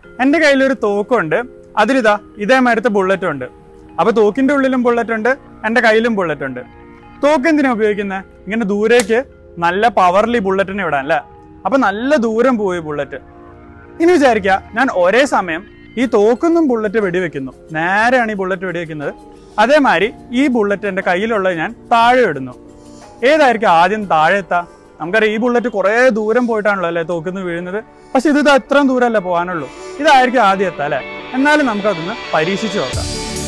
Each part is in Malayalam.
എൻ്റെ കയ്യിലൊരു തോക്കുണ്ട് അതിലിതാ ഇതേമാരത്തെ ബുള്ളറ്റും ഉണ്ട് അപ്പൊ തോക്കിന്റെ ഉള്ളിലും ബുള്ളറ്റ് ഉണ്ട് എൻ്റെ കയ്യിലും ബുള്ളറ്റ് ഉണ്ട് തോക്ക് എന്തിനാ ഉപയോഗിക്കുന്നത് ഇങ്ങനെ ദൂരേക്ക് നല്ല പവർലി ബുള്ളറ്റിനെ വിടാൻ അല്ലേ അപ്പൊ നല്ല ദൂരം പോയി ബുള്ളറ്റ് ഇനി വിചാരിക്കുക ഞാൻ ഒരേ സമയം ഈ തോക്കുന്നും ബുള്ളറ്റ് വെടിവെക്കുന്നു നേരെയാണ് ഈ ബുള്ളറ്റ് വെടിവെക്കുന്നത് അതേമാതിരി ഈ ബുള്ളറ്റ് എൻ്റെ കയ്യിലുള്ളത് ഞാൻ താഴെ ഇടുന്നു ഏതായിരിക്കും ആദ്യം താഴെ എത്താ നമുക്കറിയാം ഈ ബുള്ളറ്റ് കുറേ ദൂരം പോയിട്ടാണല്ലോ അല്ലേ തോക്കുന്ന് വീഴുന്നത് പക്ഷെ ഇത് ഇതാ ഇത്രയും ദൂരമല്ലേ പോകാനുള്ളൂ ഇതായിരിക്കും ആദ്യം എത്താം അല്ലേ എന്നാലും നമുക്കതൊന്ന് പരീക്ഷിച്ച് നോക്കാം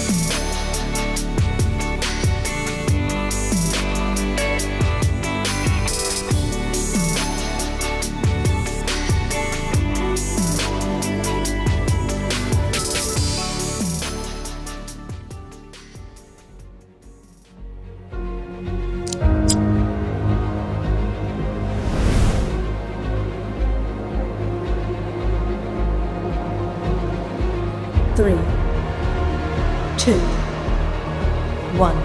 three, two, one.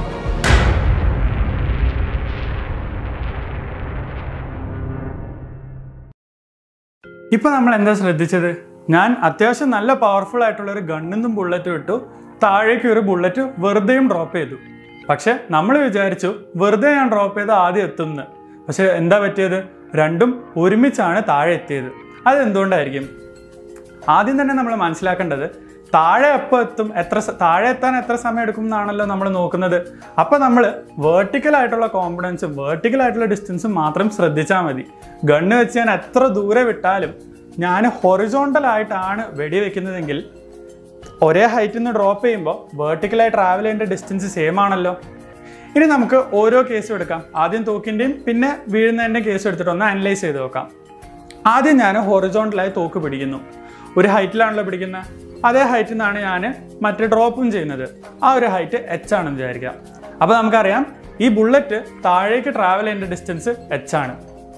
ഇപ്പൊ നമ്മൾ എന്താ ശ്രദ്ധിച്ചത് ഞാൻ അത്യാവശ്യം നല്ല പവർഫുൾ ആയിട്ടുള്ള ഒരു ഗണ്ണിന്നും ബുള്ളറ്റ് വിട്ടു താഴേക്ക് ഒരു ബുള്ളറ്റ് വെറുതെയും ഡ്രോപ്പ് ചെയ്തു പക്ഷെ നമ്മൾ വിചാരിച്ചു വെറുതെ ഞാൻ ഡ്രോപ്പ് ചെയ്ത് ആദ്യം എത്തുമെന്ന് പക്ഷെ എന്താ പറ്റിയത് രണ്ടും ഒരുമിച്ചാണ് താഴെ എത്തിയത് അതെന്തുകൊണ്ടായിരിക്കും ആദ്യം തന്നെ നമ്മൾ മനസ്സിലാക്കേണ്ടത് താഴെ എപ്പോൾ എത്തും എത്ര സ- താഴെ എത്താൻ എത്ര സമയം എടുക്കും എന്നാണല്ലോ നമ്മൾ നോക്കുന്നത് അപ്പോൾ നമ്മൾ വേർട്ടിക്കൽ ആയിട്ടുള്ള കോമ്പണൻസും വേർട്ടിക്കൽ ആയിട്ടുള്ള ഡിസ്റ്റൻസും മാത്രം ശ്രദ്ധിച്ചാൽ മതി ഗണ്ണ് വെച്ച് ഞാൻ എത്ര ദൂരെ വിട്ടാലും ഞാൻ ഹൊറിസോണ്ടൽ ആയിട്ടാണ് വെടിവെക്കുന്നതെങ്കിൽ ഒരേ ഹൈറ്റിൽ നിന്ന് ഡ്രോപ്പ് ചെയ്യുമ്പോൾ വേർട്ടിക്കലായി ട്രാവൽ ചെയ്യേണ്ട ഡിസ്റ്റൻസ് സെയിം ആണല്ലോ ഇനി നമുക്ക് ഓരോ കേസും എടുക്കാം ആദ്യം തോക്കിൻ്റെയും പിന്നെ വീഴുന്നതിൻ്റെയും കേസ് എടുത്തിട്ട് ഒന്ന് അനലൈസ് ചെയ്ത് നോക്കാം ആദ്യം ഞാൻ ഹൊറിസോണ്ടലായി തോക്ക് പിടിക്കുന്നു ഒരു ഹൈറ്റിലാണല്ലോ പിടിക്കുന്നത് അതേ ഹൈറ്റിൽ നിന്നാണ് ഞാൻ മറ്റേ ഡ്രോപ്പും ചെയ്യുന്നത് ആ ഒരു ഹൈറ്റ് എച്ച് ആണെന്ന് വിചാരിക്കാം അപ്പോൾ നമുക്കറിയാം ഈ ബുള്ളറ്റ് താഴേക്ക് ട്രാവൽ ചെയ്യേണ്ട ഡിസ്റ്റൻസ് എച്ച് ആണ്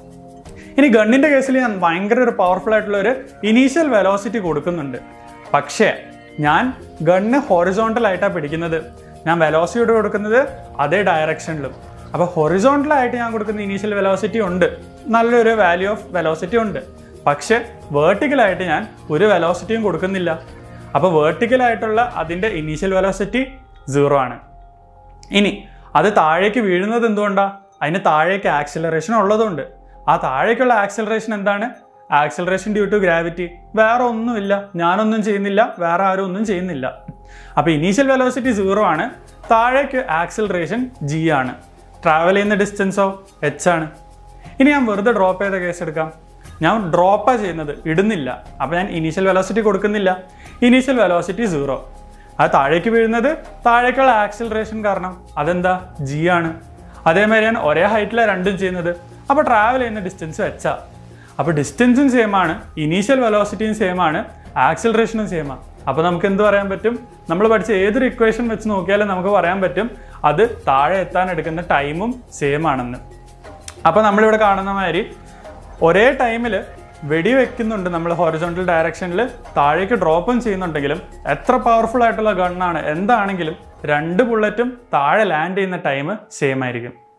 ഇനി ഗണ്ണിന്റെ കേസിൽ ഞാൻ ഭയങ്കര ഒരു പവർഫുൾ ആയിട്ടുള്ള ഒരു ഇനീഷ്യൽ വെലോസിറ്റി കൊടുക്കുന്നുണ്ട് പക്ഷേ ഞാൻ ഗണ്ണ് ഹൊറിസോണ്ടൽ ആയിട്ടാണ് പിടിക്കുന്നത് ഞാൻ വെലോസിറ്റി കൊടുക്കുന്നത് അതേ ഡയറക്ഷനിലും അപ്പോൾ ഹൊറിസോണ്ടൽ ആയിട്ട് ഞാൻ കൊടുക്കുന്ന ഇനീഷ്യൽ വെലോസിറ്റി ഉണ്ട് നല്ലൊരു വാല്യൂ ഓഫ് വെലോസിറ്റി ഉണ്ട് പക്ഷേ വേർട്ടിക്കലായിട്ട് ഞാൻ ഒരു വെലോസിറ്റിയും കൊടുക്കുന്നില്ല അപ്പോൾ വേർട്ടിക്കലായിട്ടുള്ള അതിൻ്റെ ഇനീഷ്യൽ വെലോസിറ്റി സീറോ ആണ് ഇനി അത് താഴേക്ക് വീഴുന്നത് എന്തുകൊണ്ടാണ് അതിന് താഴേക്ക് ആക്സിലറേഷൻ ഉള്ളതുകൊണ്ട് ആ താഴേക്കുള്ള ആക്സിലറേഷൻ എന്താണ് ആക്സിലറേഷൻ ഡ്യൂ ടു ഗ്രാവിറ്റി വേറെ ഒന്നുമില്ല ഞാനൊന്നും ചെയ്യുന്നില്ല വേറെ ആരും ഒന്നും ചെയ്യുന്നില്ല അപ്പോൾ ഇനീഷ്യൽ വെലോസിറ്റി സീറോ ആണ് താഴേക്ക് ആക്സിലറേഷൻ ജി ആണ് ട്രാവൽ ചെയ്യുന്ന ഡിസ്റ്റൻസോ എച്ച് ആണ് ഇനി ഞാൻ വെറുതെ ഡ്രോപ്പ് ചെയ്ത കേസ് എടുക്കാം ഞാൻ ഡ്രോപ്പാണ് ചെയ്യുന്നത് ഇടുന്നില്ല അപ്പോൾ ഞാൻ ഇനീഷ്യൽ വെലോസിറ്റി കൊടുക്കുന്നില്ല ഇനീഷ്യൽ വെലോസിറ്റി സീറോ അത് താഴേക്ക് വീഴുന്നത് താഴേക്കുള്ള ആക്സിലറേഷൻ കാരണം അതെന്താ ജി ആണ് അതേമാതിരി ഞാൻ ഒരേ ഹൈറ്റിലാണ് രണ്ടും ചെയ്യുന്നത് അപ്പോൾ ട്രാവൽ ചെയ്യുന്ന ഡിസ്റ്റൻസ് വെച്ചാ അപ്പോൾ ഡിസ്റ്റൻസും സെയിം ആണ് ഇനീഷ്യൽ വെലോസിറ്റിയും സെയിം ആണ് ആക്സിലറേഷനും സെയിം ആണ് അപ്പോൾ നമുക്ക് എന്ത് പറയാൻ പറ്റും നമ്മൾ പഠിച്ച ഏതൊരു ഇക്വേഷൻ വെച്ച് നോക്കിയാലും നമുക്ക് പറയാൻ പറ്റും അത് താഴെ എത്താൻ എടുക്കുന്ന ടൈമും സെയിം ആണെന്ന് അപ്പോൾ നമ്മളിവിടെ കാണുന്ന മാതിരി ഒരേ ടൈമിൽ വെടിവെക്കുന്നുണ്ട് നമ്മൾ ഹൊറിസോണ്ടൽ ഡയറക്ഷനിൽ താഴേക്ക് ഡ്രോപ്പും ചെയ്യുന്നുണ്ടെങ്കിലും എത്ര പവർഫുൾ ആയിട്ടുള്ള ഗണ്ണാണ് എന്താണെങ്കിലും രണ്ട് ബുള്ളറ്റും താഴെ ലാൻഡ് ചെയ്യുന്ന ടൈം സെയിം ആയിരിക്കും